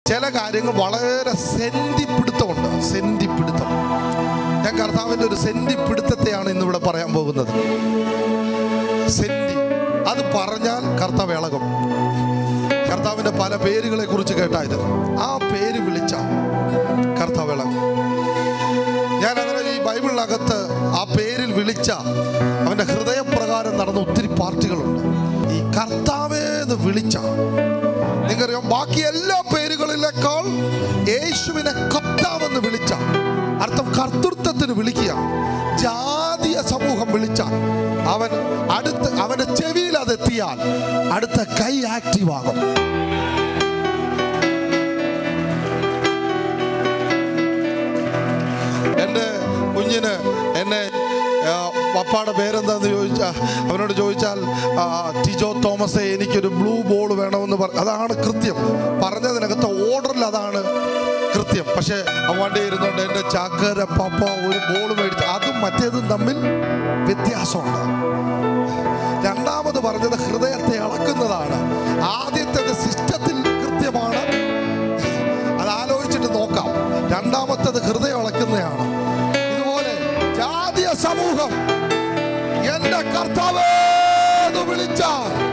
ചില കാര്യങ്ങൾ വളരെ സെന്റി പിടുത്തമുണ്ട് സെന്റി പിടുത്തം ഞാൻ കർത്താവിൻ്റെ ഒരു സെന്റി പിടുത്തത്തെയാണ് ഇന്നിവിടെ പറയാൻ പോകുന്നത് സെന്റി അത് പറഞ്ഞാൽ കർത്താവ് ഇളകും കർത്താവിൻ്റെ പല പേരുകളെ കുറിച്ച് കേട്ടായിരുന്നു ആ പേര് വിളിച്ച കർത്താവ് ഇളകും ഞാൻ അങ്ങനെ ഈ ബൈബിളിനകത്ത് ആ പേരിൽ വിളിച്ച അവൻ്റെ ഹൃദയപ്രകാരം നടന്ന ഒത്തിരി പാർട്ടികളുണ്ട് ഈ കർത്താവേ എന്ന് വിളിച്ച നിങ്ങൾക്കറിയാം ബാക്കി എല്ലാ പേരുകളിലേക്കാൾ യേശുവിനെ കർത്താവെന്ന് വിളിച്ച അർത്ഥം കർത്തൃത്വത്തിന് വിളിക്കുക ജാതീയ സമൂഹം വിളിച്ച അവൻ അടുത്ത് അവന്റെ ചെവിയിൽ അതെത്തിയാൽ അടുത്ത കൈ ആക്റ്റീവ് ആകും എൻ്റെ കുഞ്ഞിന് എന്നെ ആ, പപ്പായുടെ പേരെന്താന്ന് ചോദിച്ചാൽ അവനോട് ചോദിച്ചാൽ ആ, ടിജോ തോമസെ എനിക്കൊരു ബ്ലൂ ബോൾ വേണമെന്ന് പറ അതാണ് കൃത്യം പറഞ്ഞതിനകത്ത് ഓർഡറിൽ അതാണ് കൃത്യം പക്ഷേ അവൻ്റെ ഇരുന്നുകൊണ്ട് എൻ്റെ ചാക്കര പപ്പ ഒരു ബോൾ മേടിച്ചു അതും മറ്റേതും തമ്മിൽ വ്യത്യാസമുണ്ട് രണ്ടാമത് പറഞ്ഞത് ഹൃദയത്തെ അളക്കുന്നതാണ് ആദ്യത്തേത് സിസ്റ്റത്തിൽ കൃത്യമാണ് അത് ആലോചിച്ചിട്ട് നോക്കാം രണ്ടാമത്തത് ഹൃദയം അളക്കുന്നതാണ് ഇതുപോലെ ജാതീയ സമൂഹം എന്റെ കർത്താവ് എന്ന് വിളിച്ചാൽ